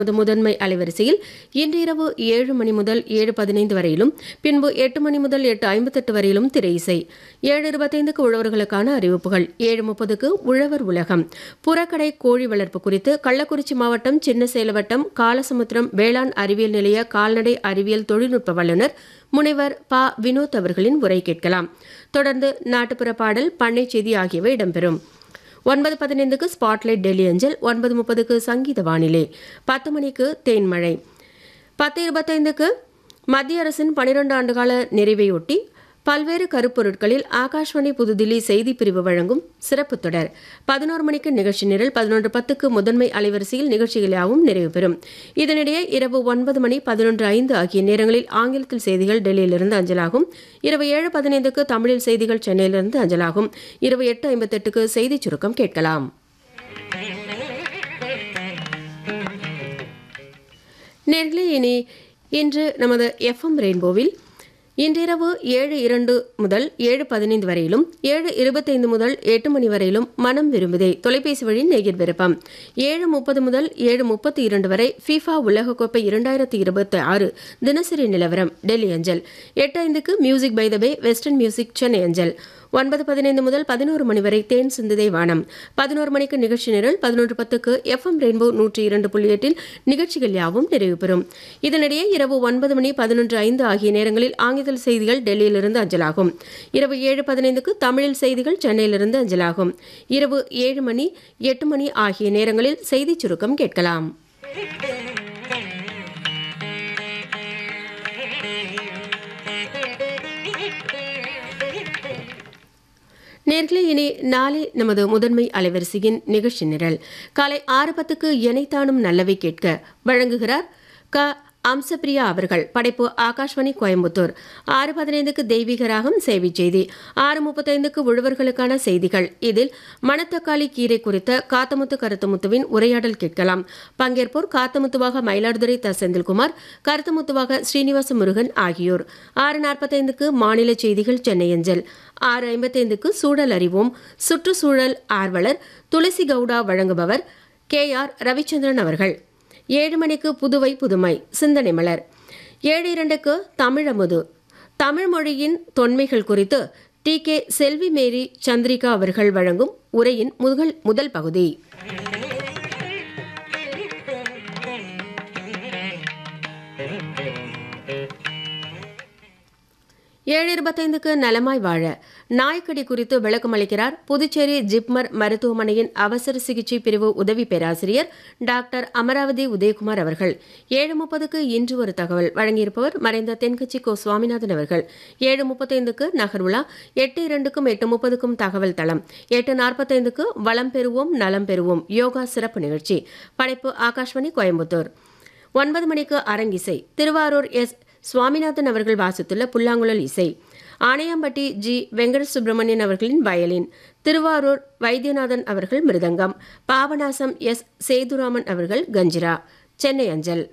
நமது முதன்மை அலைவரிசையில் இன்று இரவு ஏழு மணி முதல் ஏழு பதினைந்து வரையிலும் பின்பு எட்டு மணி முதல் எட்டு ஐம்பத்தெட்டு வரையிலும் திரை இசை ஏழு இருபத்தைந்துக்கு உழவர்களுக்கான அறிவிப்புகள் ஏழு முப்பதுக்கு உழவர் உலகம் புறக்கடை கோழி வளர்ப்பு குறித்து கள்ளக்குறிச்சி மாவட்டம் சின்னசேலவட்டம் காலசமுத்திரம் வேளாண் அறிவியல் நிலைய கால்நடை அறிவியல் தொழில்நுட்ப வல்லுநர் முனைவர் ப வினோத் அவர்களின் உரை கேட்கலாம் தொடர்ந்து நாட்டுப்புற பாடல் பண்ணை செய்தி ஆகியவை இடம்பெறும் ஒன்பது பதினைந்துக்கு ஸ்பாட்லைட் டெல்லி அஞ்சல் ஒன்பது முப்பதுக்கு சங்கீத வானிலை பத்து மணிக்கு தேன்மழை பத்து இருபத்தைந்துக்கு மத்திய அரசின் பனிரெண்டு ஆண்டுகால நிறைவையொட்டி பல்வேறு கருப்பொருட்களில் ஆகாஷ்வாணி புதுதில்லி செய்தி பிரிவு வழங்கும் சிறப்பு தொடர் பதினோரு மணிக்கு நிகழ்ச்சி நிரல் பதினொன்று பத்துக்கு முதன்மை அலைவரிசையில் நிகழ்ச்சிகள் யாவும் நிறைவு பெறும் இதனிடையே இரவு ஒன்பது மணி பதினொன்று ஐந்து ஆகிய நேரங்களில் ஆங்கிலத்தில் செய்திகள் டெல்லியிலிருந்து அஞ்சலாகும் இரவு ஏழு பதினைந்துக்கு தமிழில் செய்திகள் சென்னையிலிருந்து அஞ்சலாகும் இரவு எட்டு ஐம்பத்தெட்டுக்கு செய்திச் சுருக்கம் கேட்கலாம் நேர்களே இனி இன்று நமது எஃப்எம் ரெயின்போவில் இன்றிரவு ஏழு இரண்டு முதல் ஏழு பதினைந்து வரையிலும் ஏழு இருபத்தைந்து முதல் எட்டு மணி வரையிலும் மனம் விரும்புதே தொலைபேசி வழி நேயர் விருப்பம் ஏழு முப்பது முதல் ஏழு முப்பத்தி இரண்டு வரை ஃபீஃபா உலகக்கோப்பை இரண்டாயிரத்தி இருபத்தி ஆறு தினசரி நிலவரம் டெல்லி அஞ்சல் எட்டு ஐந்துக்கு music by the bay western music Chennai அஞ்சல் ஒன்பது பதினைந்து முதல் பதினோரு மணி வரை தேன் சிந்துதே வானம் பதினோரு மணிக்கு நிகழ்ச்சி நிரல் பதினொன்று பத்துக்கு எஃப்எம் ரெயின்போ நூற்றி இரண்டு புள்ளி எட்டில் நிகழ்ச்சிகள் யாவும் நிறைவு பெறும் இதனிடையே இரவு ஒன்பது மணி பதினொன்று ஐந்து ஆகிய நேரங்களில் ஆங்கில செய்திகள் டெல்லியிலிருந்து அஞ்சலாகும் இரவு ஏழு பதினைந்துக்கு தமிழில் செய்திகள் சென்னையிலிருந்து அஞ்சலாகும் இரவு ஏழு மணி எட்டு மணி ஆகிய நேரங்களில் செய்திச் சுருக்கம் கேட்கலாம் நேர்களே இனி நாளை நமது முதன்மை அலைவரிசையின் நிகழ்ச்சி நிரல் காலை ஆறு பத்துக்கு எனைத்தானும் நல்லவை கேட்க வழங்குகிறார் க அம்சப்பிரியா அவர்கள் படைப்பு ஆகாஷ்வாணி கோயம்புத்தூர் ஆறு பதினைந்துக்கு தெய்வீக ராகம் செய்தி செய்தி ஆறு முப்பத்தைந்துக்கு உழவர்களுக்கான செய்திகள் இதில் மணத்தக்காளி கீரை குறித்த காத்தமுத்து கருத்தமுத்துவின் உரையாடல் கேட்கலாம் பங்கேற்போர் காத்தமுத்துவாக மயிலாடுதுறை த செந்தில்குமார் கருத்தமுத்துவாக ஸ்ரீனிவாச முருகன் ஆகியோர் ஆறு நாற்பத்தைந்துக்கு மாநில செய்திகள் சென்னை அஞ்சல் ஆறு ஐம்பத்தைந்துக்கு சூழல் அறிவோம் சுற்றுச்சூழல் ஆர்வலர் துளசி கவுடா வழங்குபவர் கே ஆர் ரவிச்சந்திரன் அவர்கள் ஏழு மணிக்கு புதுவை புதுமை சிந்தனை மலர் ஏழு இரண்டுக்கு தமிழமுது தமிழ் மொழியின் தொன்மைகள் குறித்து டி கே செல்வி மேரி சந்திரிகா அவர்கள் வழங்கும் உரையின் முதல் முதல் பகுதி ஏழு இருபத்தைந்துக்கு நலமாய் வாழ நாய்க்கடி குறித்து விளக்கம் அளிக்கிறார் புதுச்சேரி ஜிப்மர் மருத்துவமனையின் அவசர சிகிச்சை பிரிவு உதவி பேராசிரியர் டாக்டர் அமராவதி உதயகுமார் அவர்கள் ஏழு முப்பதுக்கு இன்று ஒரு தகவல் வழங்கியிருப்பவர் மறைந்த தென்கட்சி கோ சுவாமிநாதன் அவர்கள் ஏழு முப்பத்தைந்துக்கு நகர்வுலா எட்டு இரண்டுக்கும் எட்டு முப்பதுக்கும் தகவல் தளம் எட்டு நாற்பத்தைந்துக்கு வளம் பெறுவோம் நலம் பெறுவோம் யோகா சிறப்பு நிகழ்ச்சி படைப்பு ஆகாஷ்வாணி கோயம்புத்தூர் ஒன்பது மணிக்கு அரங்கிசை திருவாரூர் எஸ் சுவாமிநாதன் அவர்கள் வாசித்துள்ள புல்லாங்குழல் இசை ஆணையாம்பட்டி ஜி வெங்கட சுப்பிரமணியன் அவர்களின் வயலின் திருவாரூர் வைத்தியநாதன் அவர்கள் மிருதங்கம் பாபநாசம் எஸ் சேதுராமன் அவர்கள் கஞ்சிரா சென்னை அஞ்சல்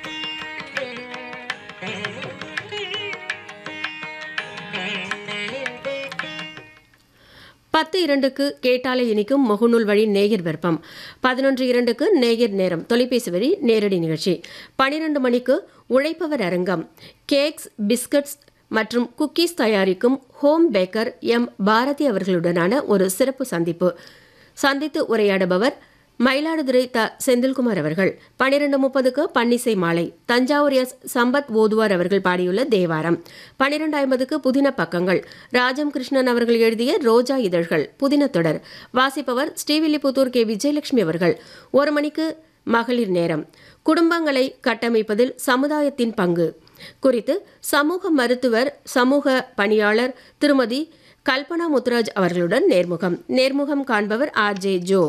பத்து இரண்டுக்கு கேட்டாலே இனிக்கும் முகநூல் வழி நேயர் விருப்பம் பதினொன்று இரண்டுக்கு நேயர் நேரம் தொலைபேசி வழி நேரடி நிகழ்ச்சி பனிரெண்டு மணிக்கு உழைப்பவர் அரங்கம் கேக்ஸ் பிஸ்கட்ஸ் மற்றும் குக்கீஸ் தயாரிக்கும் ஹோம் பேக்கர் எம் பாரதி அவர்களுடனான ஒரு சிறப்பு சந்திப்பு சந்தித்து உரையாடுபவர் மயிலாடுதுறை த செந்தில்குமார் அவர்கள் பனிரெண்டு முப்பதுக்கு பன்னிசை மாலை தஞ்சாவூர் எஸ் சம்பத் ஓதுவார் அவர்கள் பாடியுள்ள தேவாரம் பனிரெண்டு ஐம்பதுக்கு புதின பக்கங்கள் ராஜம் கிருஷ்ணன் அவர்கள் எழுதிய ரோஜா இதழ்கள் புதின தொடர் வாசிப்பவர் ஸ்ரீவில்லிபுத்தூர் கே விஜயலட்சுமி அவர்கள் ஒரு மணிக்கு மகளிர் நேரம் குடும்பங்களை கட்டமைப்பதில் சமுதாயத்தின் பங்கு குறித்து சமூக மருத்துவர் சமூக பணியாளர் திருமதி கல்பனா முத்துராஜ் அவர்களுடன் நேர்முகம் நேர்முகம் காண்பவர் ஆர் ஜே ஜோ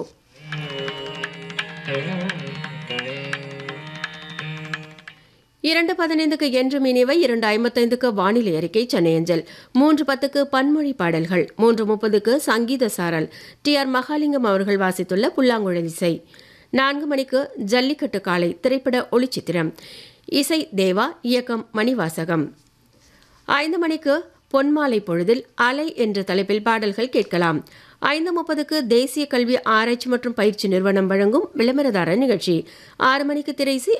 இரண்டு பதினைந்துக்கு என்று மினிவை இரண்டு ஐம்பத்தைந்துக்கு வானிலை அறிக்கை சென்னை அஞ்சல் மூன்று பத்துக்கு பன்மொழி பாடல்கள் மூன்று முப்பதுக்கு சங்கீத சாரல் டி ஆர் மகாலிங்கம் அவர்கள் வாசித்துள்ள புல்லாங்குழல் இசை நான்கு மணிக்கு ஜல்லிக்கட்டு காலை திரைப்பட ஒளிச்சித்திரம் இசை தேவா இயக்கம் மணிவாசகம் ஐந்து மணிக்கு பொன்மாலை பொழுதில் அலை என்ற தலைப்பில் பாடல்கள் கேட்கலாம் ஐந்து முப்பதுக்கு தேசிய கல்வி ஆராய்ச்சி மற்றும் பயிற்சி நிறுவனம் வழங்கும் விளம்பரதார நிகழ்ச்சி ஆறு மணிக்கு திரைசி